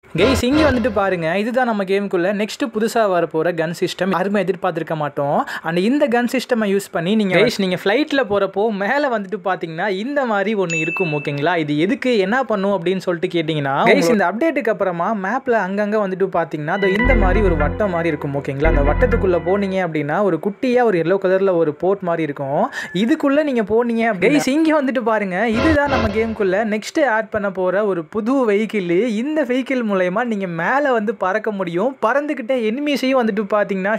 guys இங்கே வந்துட்டு பாருங்க இதுதான் நம்ம கேமுக்குள்ள நெக்ஸ்ட் புதுசாக வர போகிற கன் சிஸ்டம் யாருமே எதிர்பார்த்துருக்க மாட்டோம் அண்ட் இந்த கன் சிஸ்டமை யூஸ் பண்ணி நீங்கள் கைஸ் நீங்கள் ஃப்ளைட்டில் போகிறப்போ மேலே வந்துட்டு பார்த்தீங்கன்னா இந்த மாதிரி ஒன்று இருக்கும் ஓகேங்களா இது எதுக்கு என்ன பண்ணும் அப்படின்னு சொல்லிட்டு கேட்டிங்கன்னா கைஸ் இந்த அப்டேட்டுக்கு அப்புறமா மேப்பில் அங்கங்கே வந்துட்டு பார்த்தீங்கன்னா அது இந்த மாதிரி ஒரு வட்டம் மாதிரி இருக்கும் ஓகேங்களா அந்த வட்டத்துக்குள்ளே போனீங்க அப்படின்னா ஒரு குட்டியாக ஒரு எல்லோ கலரில் ஒரு போர்ட் மாதிரி இருக்கும் இதுக்குள்ளே நீங்கள் போனீங்க கைஸ் இங்கே வந்துட்டு பாருங்க இதுதான் நம்ம கேமுக்குள்ளே நெக்ஸ்ட் ஆட் பண்ண போகிற ஒரு புது வெஹிக்கிள் இந்த வெஹிக்கிள் மூலயமா நீங்கள் மேலே வந்து பறக்க முடியும் பறந்துக்கிட்டே எனிமீஸையும் வந்துட்டு பார்த்தீங்கன்னா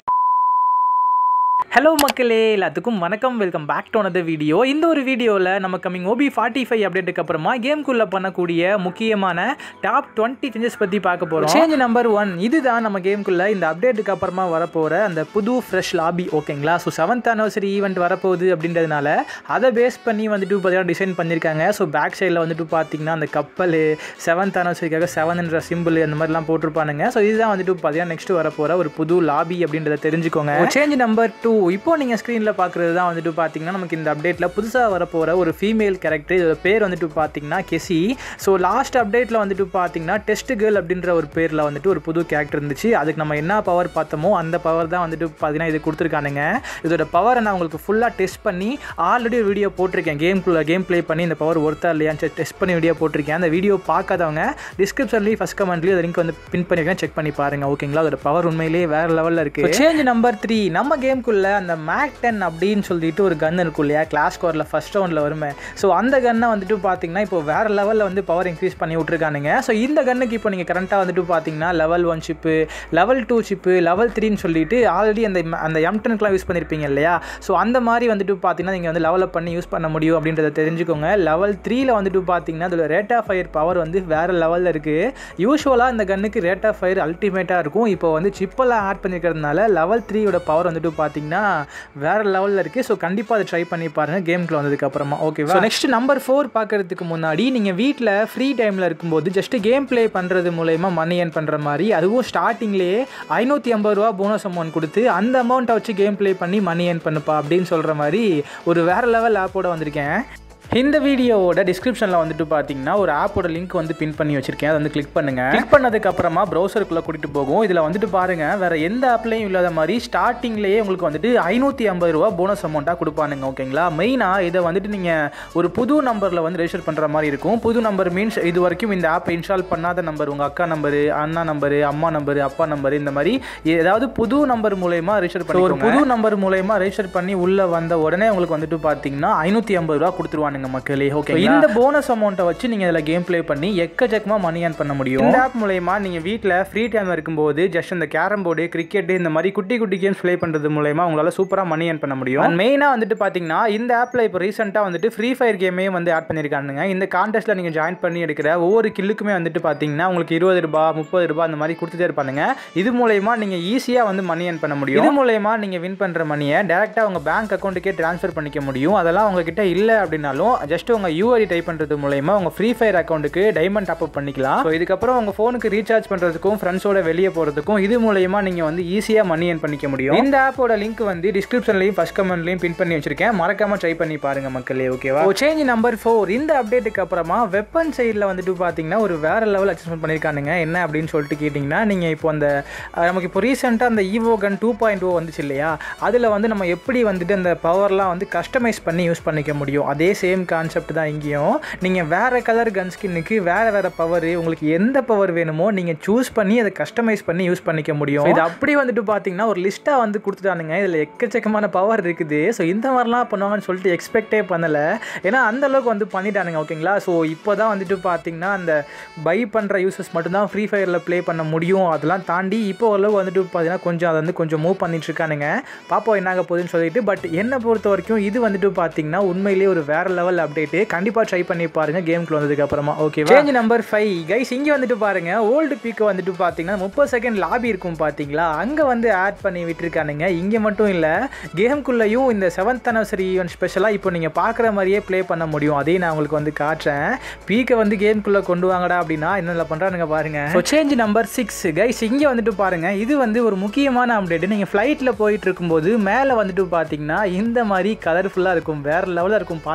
ஹலோ மக்களே எல்லாத்துக்கும் வணக்கம் welcome back to another video இந்த ஒரு வீடியோவில் நம்ம கம்மிங் ஓபி ஃபார்ட்டி ஃபைவ் அப்டேட்டுக்கு அப்புறமா கேம்குள்ளே பண்ணக்கூடிய முக்கியமான டாப் டுவெண்ட்டி சேஞ்சஸ் பற்றி பார்க்க போகிறோம் சேஞ்ச் நம்பர் ஒன் இதுதான் நம்ம கேம்குள்ளே இந்த அப்டேட்டுக்கு அப்புறமா வரப்போகிற அந்த புது ஃப்ரெஷ் லாபி ஓகேங்களா ஸோ செவன்த் anniversary ஈவெண்ட் வரப்போகுது அப்படின்றதுனால அதை பேஸ் பண்ணி வந்துட்டு பார்த்தீங்கன்னா டிசைன் பண்ணியிருக்காங்க ஸோ பேக் சைடில் வந்துட்டு பார்த்தீங்கன்னா அந்த கப்பல் செவன்த் anniversaryக்காக செவன்ன்ற சிம்பிள் அந்த மாதிரிலாம் போட்டிருப்பானுங்க ஸோ இதுதான் வந்துட்டு பார்த்தீங்கன்னா நெக்ஸ்ட் வரப்போகிற ஒரு புது லாபி அப்படின்றத தெரிஞ்சுக்கோங்க சேஞ்ச் நம்பர் டூ இப்போ நீங்கள் ஸ்க்ரீனில் பார்க்குறது தான் வந்துட்டு பார்த்தீங்கன்னா நமக்கு இந்த அப்டேட்டில் புதுசாக வரப்போகிற ஒரு ஃபீமேல் கேரக்டர் இதோட பேர் வந்துட்டு பார்த்தீங்கன்னா கெசி ஸோ லாஸ்ட் அப்டேட்டில் வந்துட்டு பார்த்தீங்கன்னா டெஸ்ட் கேர்ள் அப்படின்ற ஒரு பேரில் வந்துட்டு ஒரு புது கேரக்டர் இருந்துச்சு அதுக்கு நம்ம என்ன பவர் பார்த்தோமோ அந்த பவர் தான் வந்துட்டு பார்த்தீங்கன்னா இது கொடுத்துருக்கானுங்க இதோட பவரை நான் உங்களுக்கு ஃபுல்லாக டெஸ்ட் பண்ணி ஆல்ரெடி ஒரு வீடியோ போட்டிருக்கேன் கேம்குள்ளே கேம் ப்ளே பண்ணி இந்த பவர் ஒருத்தா இல்லையான்னு டெஸ்ட் பண்ணி வீடியோ போட்டிருக்கேன் அந்த வீடியோ பார்க்காதவங்க டிஸ்கிரிப்ஷன்லேயும் ஃபஸ்ட் கமெண்ட்லேயும் அந்த லிங்க் வந்து பின் பண்ணியிருக்கேன் செக் பண்ணி பாருங்க ஓகேங்களா அதோட பவர் உண்மையிலேயே வேறு லெவலில் இருக்குது சேஞ்ச் நம்பர் த்ரீ நம்ம கேம்குள்ளே அந்த மேக் டென் அப்படின்னு சொல்லிட்டு ஒரு கன் இருக்கும் இல்லையா கிளாஸ் கோரில் ஃபஸ்ட் ரவுண்டில் வருமே ஸோ அந்த கன்னை வந்துட்டு பார்த்தீங்கன்னா இப்போ வேறு லெவலில் வந்து பவர் இன்க்ரீஸ் பண்ணி விட்ருக்கானுங்க ஸோ இந்த கன்னுக்கு இப்போ நீங்கள் கரண்ட்டாக வந்துட்டு பார்த்தீங்கன்னா level one chip level two chip level த்ரீன்னு சொல்லிட்டு ஆல்ரெடி அந்த அந்த எம் டென்க்குலாம் யூஸ் பண்ணியிருப்பீங்க இல்லையா ஸோ அந்த மாதிரி வந்துட்டு பார்த்தீங்கன்னா நீங்கள் வந்து லெவலப் பண்ணி யூஸ் பண்ண முடியும் அப்படின்றத தெரிஞ்சுக்கோங்க லெவல் த்ரீல வந்துட்டு பார்த்தீங்கன்னா அதோட ரேட் ஆஃப் ஃபயர் பவர் வந்து வேறு லெவலில் இருக்குது யூஸ்வலாக இந்த கன்னுக்கு ரேட் ஆஃப் ஃபயர் அல்டிமேட்டாக இருக்கும் இப்போ வந்து சிப்பெல்லாம் ஆட் பண்ணியிருக்கிறதுனால லெவல் த்ரீயோட பவர் வந்துட்டு பார்த்தீங்கன்னா வேறு லெவலில் இருக்குது ஸோ கண்டிப்பாக அதை ட்ரை பண்ணி பாருங்கள் கேமுக்குள்ள வந்ததுக்கு அப்புறமா ஓகேவா நெக்ஸ்ட் நம்பர் ஃபோர் பார்க்கறதுக்கு முன்னாடி நீங்கள் வீட்டில் ஃப்ரீ டைமில் இருக்கும்போது ஜஸ்ட் கேம் ப்ளே பண்ணுறது மூலயமா மணி ஏர்ன் பண்ணுற மாதிரி அதுவும் ஸ்டார்டிங்லேயே ஐநூற்றி ஐம்பது ரூபா போனஸ் அமௌண்ட் கொடுத்து அந்த அமௌண்ட்டை வச்சு கேம் ப்ளே பண்ணி மணி ஏர்ன் பண்ணுப்பா அப்படின்னு சொல்கிற மாதிரி ஒரு வேறு லெவல் ஆப்போட வந்திருக்கேன் இந்த வீடியோவோட டிஸ்கிரிப்ஷனில் வந்துட்டு பார்த்தீங்கன்னா ஒரு ஆப்போட லிங்க் வந்து பின் பண்ணி வச்சிருக்கேன் அதை வந்து கிளிக் பண்ணுங்க கிளிக் பண்ணதுக்கு அப்புறமா ப்ரௌசருக்குள்ளே கூட்டிட்டு போகும் இதில் வந்துட்டு பாருங்க வேற எந்த ஆப்லையும் இல்லாத மாதிரி ஸ்டார்டிங்லேயே உங்களுக்கு வந்துட்டு ஐநூற்றி ஐம்பது ரூபா போனஸ் அமௌண்ட்டாக கொடுப்பானுங்க ஓகேங்களா மெயினாக இதை வந்துட்டு நீங்கள் ஒரு புது நம்பரில் வந்து ரெஜிஸ்டர் பண்ணுற மாதிரி இருக்கும் புது நம்பர் மீன்ஸ் இது வரைக்கும் இந்த ஆப்பை இன்ஸ்டால் பண்ணாத நம்பர் உங்கள் அக்கா நம்பரு அண்ணா நம்பரு அம்மா நம்பரு அப்பா நம்பர் இந்த மாதிரி ஏதாவது புது நம்பர் மூலயமா ரெஜிஸ்டர் பண்ணி ஒரு புது நம்பர் மூலயமா ரெஜிஸ்டர் பண்ணி உள்ள வந்த உடனே உங்களுக்கு வந்துட்டு பார்த்தீங்கன்னா ஐநூற்றி ஐம்பது ரூபா கொடுத்துருவானுங்க மக்களே ஓகே இந்த போனஸ் அமௌண்ட்டை வச்சு நீங்கள் இதில் கேம் ப்ளே பண்ணி எக்கச்சக்கமாக மணி ஏர்ன் பண்ண முடியும் இந்த ஆப் மூலயமா நீங்கள் வீட்டில் ஃப்ரீ டைம் இருக்கும்போது ஜஸ்ட் இந்த கேரம் போர்டு கிரிக்கெட் இந்த மாதிரி குட்டி குட்டி கேம்ஸ் ப்ளே பண்ணுறது மூலயமா உங்களால் சூப்பராக மணி ஏர்ன் பண்ண முடியும் அண்ட் மெயினாக வந்துட்டு பார்த்தீங்கன்னா இந்த ஆப்பில் இப்போ ரீசெண்டாக வந்துட்டு ஃப்ரீ ஃபயர் கேமே வந்து ஆட் பண்ணியிருக்கானுங்க இந்த கான்டெஸ்ட்டில் நீங்கள் ஜாயின் பண்ணி எடுக்கிற ஒவ்வொரு கில்லுக்குமே வந்துட்டு பார்த்தீங்கன்னா உங்களுக்கு இருபது ரூபா முப்பது ரூபா அந்த மாதிரி கொடுத்துட்டே இருப்பானுங்க இது மூலயமா நீங்கள் ஈஸியாக வந்து மணி ஏர்ன் பண்ண முடியும் இது மூலயமா நீங்கள் வின் பண்ணுற மணியை டேரெக்டாக உங்கள் பேங்க் அக்கௌண்ட்டுக்கே ட்ரான்ஸ்ஃபர் பண்ணிக்க முடியும் அதெல்லாம் உங்ககிட்ட இல்லை அப்படின்னாலும் ஜஸ்ட் உங்கள் யூஐடி டைப் பண்ணுறது மூலயமா உங்கள் ஃப்ரீ ஃபயர் அக்கௌண்ட்டுக்கு டைமண்ட் டாப் அப் பண்ணிக்கலாம் ஸோ இதுக்கப்புறம் உங்கள் ஃபோனுக்கு ரீசார்ஜ் பண்ணுறதுக்கும் ஃப்ரெண்ட்ஸோட வெளியே போகிறதுக்கும் இது மூலயமா நீங்கள் வந்து ஈஸியாக மணி ஏர்ன் பண்ணிக்க முடியும் இந்த ஆப்போட லிங்க் வந்து டிஸ்கிரிப்ஷன்லையும் ஃபஸ்ட் கமெண்ட்லையும் பின் பண்ணி வச்சிருக்கேன் மறக்காம ட்ரை பண்ணி பாருங்க மக்களே ஓகேவா சேஞ்ச் நம்பர் ஃபோர் இந்த அப்டேட்டுக்கு அப்புறமா வெப்பன் சைடில் வந்துட்டு பார்த்தீங்கன்னா ஒரு வேற லெவல் அட்ஜஸ்ட்மெண்ட் பண்ணியிருக்கானுங்க என்ன அப்படின்னு சொல்லிட்டு கேட்டிங்கன்னா நீங்கள் இப்போ அந்த அஹ், நமக்கு இப்போ ரீசெண்டாக அந்த ஈவோ கன் டூ பாயிண்ட் ஓ வந்துச்சு இல்லையா அதில் வந்து நம்ம எப்படி வந்துட்டு அந்த பவர்லாம் வந்து கஸ்டமைஸ் பண்ணி யூஸ் பண்ணிக்க முடியும் அதே சேம் கான்செப்ட் தான் இங்கேயும் நீங்கள் வேறு கலர் கன் ஸ்கின்னுக்கு வேறு வேறு பவர் உங்களுக்கு எந்த பவர் வேணுமோ நீங்கள் சூஸ் பண்ணி அதை கஸ்டமைஸ் பண்ணி யூஸ் பண்ணிக்க முடியும் இது அப்படி வந்துட்டு பார்த்தீங்கன்னா ஒரு லிஸ்ட்டாக வந்து கொடுத்துட்டானுங்க இதில் எக்கச்சக்கமான பவர் இருக்குது ஸோ இந்த மாதிரிலாம் பண்ணுவாங்கன்னு சொல்லிட்டு எக்ஸ்பெக்டே பண்ணலை ஏன்னா அந்த அளவுக்கு வந்து பண்ணிட்டானுங்க ஓகேங்களா ஸோ இப்போ தான் வந்துட்டு பார்த்தீங்கன்னா அந்த பை பண்ணுற யூசர்ஸ் மட்டும்தான் ஃப்ரீ ஃபயரில் ப்ளே பண்ண முடியும் அதெல்லாம் தாண்டி இப்போ ஓரளவு வந்துட்டு பார்த்தீங்கன்னா கொஞ்சம் அதை வந்து கொஞ்சம் மூவ் பண்ணிட்டு இருக்கானுங்க பாப்போம் என்னாக போகுதுன்னு சொல்லிட்டு பட் என்னை பொறுத்த வரைக்கும் இது வந்துட்டு பார்த்தீங்கன்னா உண்மையிலேயே ஒரு வேற லெவல் அப்டேட்டு கண்டிப்பாக ட்ரை பண்ணி பாருங்க கேம்க்குள்ள வந்ததுக்கு அப்புறமா okay change number five guys இங்கே வந்துட்டு பாருங்க ஓல்டு பீக்கு வந்துட்டு பார்த்தீங்கன்னா முப்பது செகண்ட் லாபி இருக்கும் பார்த்தீங்களா அங்கே வந்து ஆட் பண்ணி விட்டுருக்கானுங்க இங்கே மட்டும் இல்லை கேம்குள்ளேயும் இந்த செவன்த் anniversary ஈவெண்ட் ஸ்பெஷலாக இப்போ நீங்கள் பார்க்குற மாதிரியே ப்ளே பண்ண முடியும் அதையும் நான் உங்களுக்கு வந்து காட்டுறேன் பீக்கை வந்து கேம்குள்ளே கொண்டு வாங்கடா அப்படின்னா என்னென்ன பண்ணுறானுங்க பாருங்க so change number six guys இங்கே வந்துட்டு பாருங்க இது வந்து ஒரு முக்கியமான அப்டேட் நீங்கள் ஃப்ளைட்டில் போயிட்டு இருக்கும்போது மேலே வந்துட்டு பார்த்தீங்கன்னா இந்த மாதிரி கலர்ஃபுல்லாக இருக்கும் வேற லெவலில் இருக்கும் பார்க்கறதுக்கு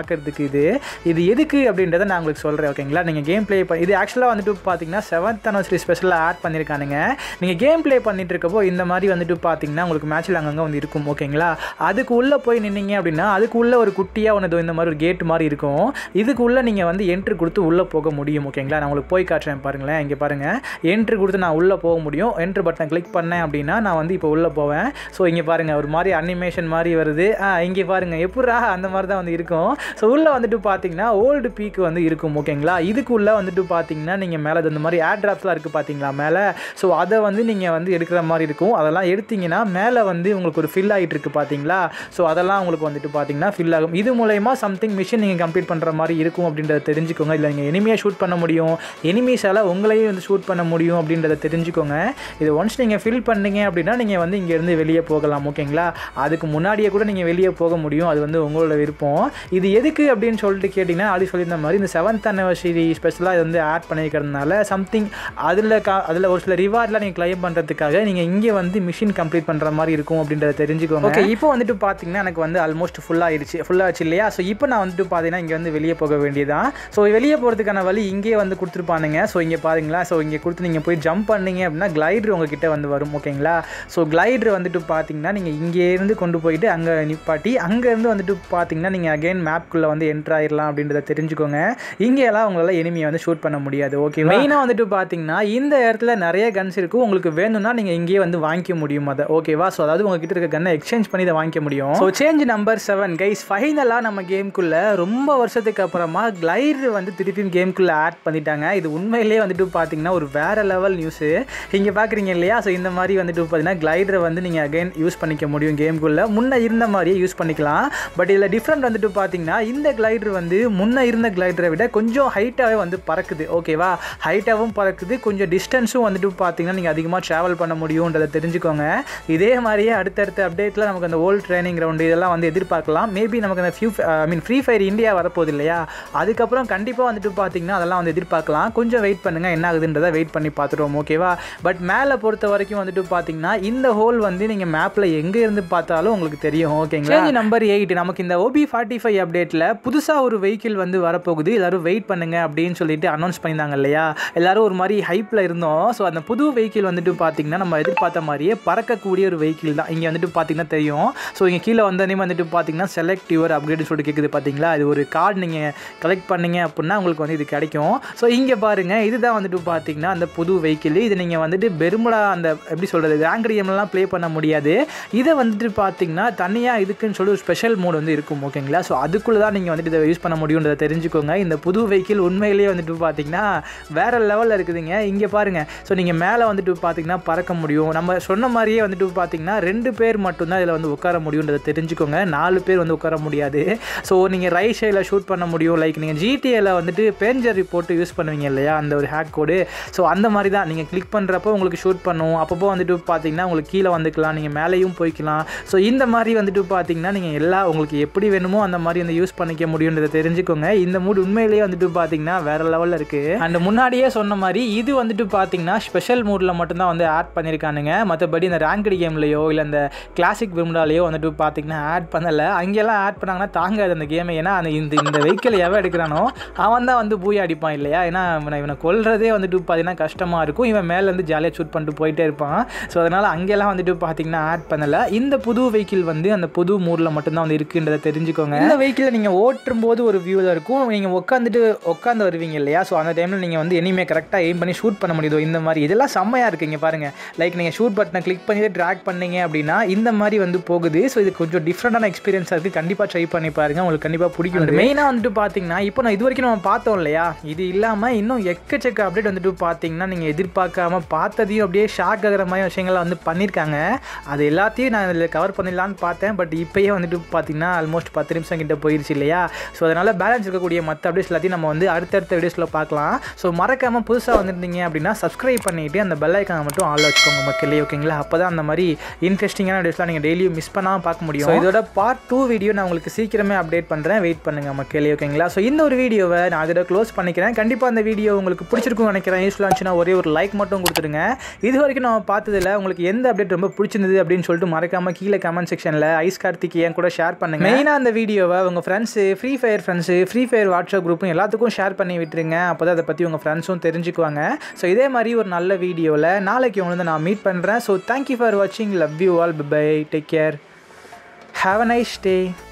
இது இது எதுக்கு அப்படின்றத நான் உங்களுக்கு சொல்கிறேன் ஓகேங்களா நீங்கள் கேம் ப்ளே இது ஆக்சுவலாக வந்துட்டு பார்த்தீங்கன்னா செவன்த் அனிவர்சரி ஸ்பெஷலாக ஆட் பண்ணியிருக்கானுங்க நீங்கள் கேம் ப்ளே பண்ணிட்டு இருக்கப்போ இந்த மாதிரி வந்துட்டு பார்த்தீங்கன்னா உங்களுக்கு மேட்ச்சில் அங்கங்கே வந்து இருக்கும் ஓகேங்களா அதுக்கு உள்ளே போய் நின்னீங்க அப்படின்னா அதுக்கு உள்ள ஒரு குட்டியாக ஒன்று இந்த மாதிரி ஒரு கேட் மாதிரி இருக்கும் இதுக்கு உள்ளே நீங்கள் வந்து என்ட்ரு கொடுத்து உள்ளே போக முடியும் ஓகேங்களா நான் உங்களுக்கு போய் காட்டுறேன் பாருங்களேன் இங்கே பாருங்கள் என்ட்ரு கொடுத்து நான் உள்ளே போக முடியும் என்ட்ரு பட்டனை கிளிக் பண்ணேன் அப்படின்னா நான் வந்து இப்போ உள்ளே போவேன் ஸோ இங்கே பாருங்கள் ஒரு மாதிரி அனிமேஷன் மாதிரி வருது ஆ இங்கே பாருங்கள் எப்படா அந்த மாதிரி தான் வந்து இருக்கும் ஸோ உள்ளே வந்துட்டு பார்த்தீங்கன்னா ஓல்டு பீக் வந்து இருக்கும் ஓகேங்களா இதுக்குள்ளே வந்துட்டு பார்த்தீங்கன்னா நீங்கள் மேலே இந்த மாதிரி ஏர் ட்ராப்ஸ்லாம் இருக்குது பார்த்தீங்களா மேலே ஸோ அதை வந்து நீங்கள் வந்து எடுக்கிற மாதிரி இருக்கும் அதெல்லாம் எடுத்தீங்கன்னா மேலே வந்து உங்களுக்கு ஒரு ஃபில் ஆகிட்டு இருக்கு பார்த்தீங்களா ஸோ அதெல்லாம் உங்களுக்கு வந்துட்டு பார்த்தீங்கன்னா ஃபில் ஆகும் இது மூலயமா சம்திங் மிஷின் நீங்கள் கம்ப்ளீட் பண்ணுற மாதிரி இருக்கும் அப்படின்றத தெரிஞ்சுக்கோங்க இல்லை நீங்கள் எனிமையாக ஷூட் பண்ண முடியும் எனிமீஸால் உங்களையும் வந்து ஷூட் பண்ண முடியும் அப்படின்றத தெரிஞ்சுக்கோங்க இது ஒன்ஸ் நீங்கள் ஃபில் பண்ணீங்க அப்படின்னா நீங்கள் வந்து இங்கேருந்து வெளியே போகலாம் ஓகேங்களா அதுக்கு முன்னாடியே கூட நீங்கள் வெளியே போக முடியும் அது வந்து உங்களோட விருப்பம் இது எதுக்கு அப்படின்னு சொல்லிட்டு கேட்டிங்கன்னா அப்படி சொல்லியிருந்த மாதிரி இந்த செவன்த் அனிவர்சரி ஸ்பெஷலாக இது வந்து ஆட் பண்ணியிருக்கிறதுனால சம்திங் அதில் கா அதில் ஒரு சில ரிவார்ட்லாம் நீங்கள் கிளைம் பண்ணுறதுக்காக நீங்கள் இங்கே வந்து மிஷின் கம்ப்ளீட் பண்ணுற மாதிரி இருக்கும் அப்படின்றத தெரிஞ்சுக்கோங்க ஓகே இப்போ வந்துட்டு பார்த்தீங்கன்னா எனக்கு வந்து ஆல்மோஸ்ட் ஃபுல்லாகிடுச்சு ஃபுல்லாகிடுச்சு இல்லையா ஸோ இப்போ நான் வந்துட்டு பார்த்தீங்கன்னா இங்கே வந்து வெளியே போக வேண்டியதான் ஸோ வெளியே போகிறதுக்கான வழி இங்கேயே வந்து கொடுத்துருப்பானுங்க ஸோ இங்கே பாருங்களா ஸோ இங்கே கொடுத்து நீங்கள் போய் ஜம்ப் பண்ணீங்க அப்படின்னா கிளைடர் உங்ககிட்ட வந்து வரும் ஓகேங்களா ஸோ கிளைடர் வந்துட்டு பார்த்தீங்கன்னா நீங்கள் இங்கேருந்து கொண்டு போயிட்டு அங்கே நிப்பாட்டி அங்கேருந்து வந்துட்டு பார்த்தீங்கன்னா நீங்கள் அகைன் மேப்குள்ளே வந்து என்ட்ரு ஆயிடலாம் அப்படின்றத தெரிஞ்சுக்கோங்க இங்கேயெல்லாம் உங்களால் எனிமியை வந்து ஷூட் பண்ண முடியாது ஓகே மெயினாக வந்துட்டு பார்த்தீங்கன்னா இந்த இடத்துல நிறைய கன்ஸ் இருக்கும் உங்களுக்கு வேணும்னா நீங்கள் இங்கேயே வந்து வாங்கிக்க முடியும் அதை ஓகேவா ஸோ அதாவது உங்ககிட்ட இருக்க கன்னை எக்ஸ்சேஞ்ச் பண்ணி இதை வாங்கிக்க முடியும் so change number seven guys ஃபைனலாக நம்ம கேம்குள்ளே ரொம்ப வருஷத்துக்கு அப்புறமா கிளைடர் வந்து திருப்பியும் கேம்குள்ளே ஆட் பண்ணிட்டாங்க இது உண்மையிலேயே வந்துட்டு பார்த்தீங்கன்னா ஒரு வேற லெவல் நியூஸு இங்கே பார்க்குறீங்க இல்லையா ஸோ இந்த மாதிரி வந்துட்டு பார்த்தீங்கன்னா கிளைடரை வந்து நீங்கள் அகைன் யூஸ் பண்ணிக்க முடியும் கேம்குள்ளே முன்ன இருந்த மாதிரியே யூஸ் பண்ணிக்கலாம் பட் இதில் டிஃப்ரெண்ட் வந்துட்டு பார்த்தீங்கன்னா இந்த கிளைடர் வந்து முன்ன இருந்த கிளைடரை விட கொஞ்சம் ஹைட்டாகவே வந்து பறக்குது ஓகேவா ஹைட்டாகவும் பறக்குது கொஞ்சம் டிஸ்டன்ஸும் வந்துட்டு பார்த்தீங்கன்னா நீங்கள் அதிகமாக ட்ராவல் பண்ண முடியுன்றதை தெரிஞ்சுக்கோங்க இதே மாதிரியே அடுத்தடுத்த அப்டேட்டில் நமக்கு அந்த ஓல்ட் ட்ரைனிங் கிரவுண்டு இதெல்லாம் வந்து எதிர்பார்க்கலாம் மேபி நமக்கு அந்த few I mean Free Fire India வரப்போகுது இல்லையா அதுக்கப்புறம் கண்டிப்பாக வந்துட்டு பார்த்தீங்கன்னா அதெல்லாம் வந்து எதிர்பார்க்கலாம் கொஞ்சம் வெயிட் பண்ணுங்கள் என்ன ஆகுதுன்றதை வெயிட் பண்ணி பார்த்துருவோம் ஓகேவா பட் மேலே பொறுத்த வரைக்கும் வந்துட்டு பார்த்தீங்கன்னா இந்த ஹோல் வந்து நீங்கள் மேப்பில் எங்கே இருந்து பார்த்தாலும் உங்களுக்கு தெரியும் ஓகேங்களா நம்பர் எயிட் நமக்கு இந்த ஓபி ஃபார்ட்டி ஃபைவ் அப்டேட்டில் புதுசாக ஒரு வெஹிக்கிள் வந்து வரப்போகுது எல்லாரும் வெயிட் பண்ணுங்க அப்படின்னு சொல்லிட்டு அனௌன்ஸ் பண்ணியிருந்தாங்க இல்லையா எல்லாரும் ஒரு மாதிரி ஹைப்பில் இருந்தோம் ஸோ அந்த புது வெஹிக்கிள் வந்துட்டு பார்த்தீங்கன்னா நம்ம எதிர்பார்த்த மாதிரியே பறக்கக்கூடிய ஒரு வெஹிக்கிள் தான் இங்கே வந்துட்டு பார்த்தீங்கன்னா தெரியும் ஸோ இங்கே கீழே வந்தோடனே வந்துட்டு பார்த்தீங்கன்னா செலக்ட் யுவர் அப்டேட் சொல்லிட்டு கேட்குது பார்த்தீங்களா இது ஒரு கார்டு நீங்கள் கலெக்ட் பண்ணீங்க அப்படின்னா உங்களுக்கு வந்து இது கிடைக்கும் ஸோ இங்கே பாருங்கள் இதுதான் வந்துட்டு பார்த்தீங்கன்னா அந்த புது வெஹிக்கிள் இது நீங்கள் வந்துட்டு பெருமுடா அந்த எப்படி சொல்கிறது ரேங்க் கேம்லாம் ப்ளே பண்ண முடியாது இதை வந்துட்டு பார்த்தீங்கன்னா தனியாக இதுக்குன்னு சொல்லி ஒரு ஸ்பெஷல் மோட் வந்து இருக்கும் ஓகேங்களா ஸோ அதுக்குள்ளே தான் நீங்கள் வந்துட்டு இதை யூஸ் பண்ண முடியுன்றதை தெரிஞ்சுக்கோங்க இந்த புது வெஹிக்கிள் உண்மையிலேயே வந்துட்டு பார்த்தீங்கன்னா வேறு லெவலில் இருக்குதுங்க இங்கே பாருங்கள் ஸோ நீங்கள் மேலே வந்துட்டு பார்த்தீங்கன்னா பறக்க முடியும் நம்ம சொன்ன மாதிரியே வந்துட்டு பார்த்தீங்கன்னா ரெண்டு பேர் மட்டும்தான் இதில் வந்து உட்கார முடியுன்றதை தெரிஞ்சுக்கோங்க நாலு பேர் வந்து உட்கார முடியாது ஸோ நீங்கள் ரைட் சைடில் ஷூட் பண்ண முடியும் லைக் நீங்கள் ஜிடிஏல வந்துட்டு பேஞ்சரி போட்டு யூஸ் பண்ணுவீங்க இல்லையா அந்த ஒரு ஹேக் கோடு ஸோ அந்த மாதிரி தான் நீங்கள் கிளிக் பண்ணுறப்போ உங்களுக்கு ஷூட் பண்ணும் அப்பப்போ வந்துட்டு பார்த்தீங்கன்னா உங்களுக்கு கீழே வந்துக்கலாம் நீங்கள் மேலேயும் போய்க்கலாம் ஸோ இந்த மாதிரி வந்துட்டு பார்த்தீங்கன்னா நீங்கள் எல்லா உங்களுக்கு எப்படி வேணுமோ அந்த மாதிரி வந்து யூஸ் பண்ணிக்க முடியுன்றதை தெரிஞ்சுக்கோங்க இந்த மூட் உண்மையிலேயே வந்துட்டு பார்த்தீங்கன்னா வேற லெவலில் இருக்குது அண்ட் முன்னாடியே சொன்ன மாதிரி இது வந்துட்டு பார்த்தீங்கன்னா ஸ்பெஷல் மூடில் மட்டும்தான் வந்து ஆட் பண்ணியிருக்கானுங்க மற்றபடி இந்த ரேங்கடி கேம்லையோ இல்லை இந்த கிளாசிக் விம்டாலேயோ வந்துட்டு பார்த்தீங்கன்னா ஆட் பண்ணலை அங்கெல்லாம் ஆட் பண்ணாங்கன்னா தாங்காது அந்த கேமை ஏன்னா அந்த இந்த இந்த வெஹிக்கிள் எவன் எடுக்கிறானோ அவன் தான் வந்து பூயா அடிப்பான் இல்லையா ஏன்னா இவனை இவனை கொல்றதே வந்துட்டு பார்த்தீங்கன்னா கஷ்டமாக இருக்கும் இவன் மேலேருந்து ஜாலியாக ஷூட் பண்ணிட்டு போயிட்டே இருப்பான் ஸோ அதனால் அங்கெல்லாம் வந்துட்டு பார்த்தீங்கன்னா ஆட் பண்ணலை இந்த புது வெஹிக்கிள் வந்து அந்த புது மூடில் மட்டும்தான் வந்து இருக்குன்றதை தெரிஞ்சுக்கோங்க இந்த வெஹிக்கிளை நீங்கள் ஓட்டும் போது ஒரு வியூ தான் இருக்கும் நீங்கள் உட்காந்துட்டு உட்காந்து வருவீங்க இல்லையா ஸோ அந்த டைமில் நீங்கள் வந்து எனிமே கரெக்டாக எய்ம் பண்ணி ஷூட் பண்ண முடியுதோ இந்த மாதிரி இதெல்லாம் செம்மையாக இருக்குங்க பாருங்கள் லைக் நீங்கள் ஷூட் பட்டனை கிளிக் பண்ணிட்டு ட்ராக் பண்ணீங்க அப்படின்னா இந்த மாதிரி வந்து போகுது ஸோ இது கொஞ்சம் டிஃப்ரெண்டான எக்ஸ்பீரியன்ஸாக இருக்குது கண்டிப்பாக ட்ரை பண்ணி பாருங்கள் உங்களுக்கு கண்டிப்பாக பிடிக்கும் மெயினாக வந்துட்டு பார்த்தீங்கன்னா இப்போ நான் இது வரைக்கும் நம்ம பார்த்தோம் இல்லையா இது இல்லாமல் இன்னும் எக்கச்சக்க அப்டேட் வந்துட்டு பார்த்தீங்கன்னா நீங்கள் எதிர்பார்க்காம பார்த்ததையும் அப்படியே ஷாக் ஆகிற மாதிரி விஷயங்கள்லாம் வந்து பண்ணியிருக்காங்க அது எல்லாத்தையும் நான் இதில் கவர் பண்ணிடலான்னு பார்த்தேன் பட் இப்போயே வந்துட்டு பார்த்தீங்கன்னா ஆல்மோஸ்ட் பத்து நிமிஷம் கிட்ட போயிருச்சு இல்லையா ஸோ அதனால் பேலன்ஸ் இருக்கக்கூடிய மற்ற அப்டேட்ஸ் எல்லாத்தையும் நம்ம வந்து அடுத்தடுத்த வீடியோஸில் பார்க்கலாம் ஸோ மறக்காமல் புதுசாக வந்திருந்தீங்க அப்படின்னா சப்ஸ்கிரைப் பண்ணிவிட்டு அந்த பெல் ஐக்கான மட்டும் ஆள் வச்சுக்கோங்க மக்களே ஓகேங்களா அப்போ தான் அந்த மாதிரி இன்ட்ரெஸ்டிங்கான வீடியோஸ்லாம் நீங்கள் டெய்லியும் மிஸ் பண்ணாமல் பார்க்க முடியும் So, இதோட பார்ட் டூ வீடியோ நான் உங்களுக்கு சீக்கிரமே அப்டேட் பண்ணுறேன் வெயிட் பண்ணுங்கள் மக்களே ஓகேங்களா ஸோ இந்த ஒரு வீடியோவை நான் அதோட க்ளோஸ் பண்ணிக்கிறேன் கண்டிப்பாக அந்த வீடியோ உங்களுக்கு பிடிச்சிருக்கும்னு நினைக்கிறேன் யூஸ்ஃபுல்லாக இருந்துச்சுன்னா ஒரே ஒரு லைக் மட்டும் கொடுத்துருங்க இது வரைக்கும் நம்ம பார்த்ததில் உங்களுக்கு எந்த அப்டேட் ரொம்ப பிடிச்சிருந்தது அப்படின்னு சொல்லிட்டு மறக்காமல் கீழே கமெண்ட் செக்ஷனில் ஐஸ் கார்த்திக் என் கூட ஷேர் பண்ணுங்க மெயினாக அந்த வீடியோவை உங்கள் friends Free Fire friends Free Fire WhatsApp குரூப்பும் எல்லாத்துக்கும் ஷேர் பண்ணி விட்டுருங்க அப்போ தான் அதை பற்றி உங்கள் ஃப்ரெண்ட்ஸும் தெரிஞ்சுக்குவாங்க ஸோ இதே மாதிரி ஒரு நல்ல வீடியோவில் நாளைக்கு உங்களை வந்து நான் மீட் பண்ணுறேன் ஸோ தேங்க்யூ ஃபார் வாட்சிங் love you all bye take care have a nice day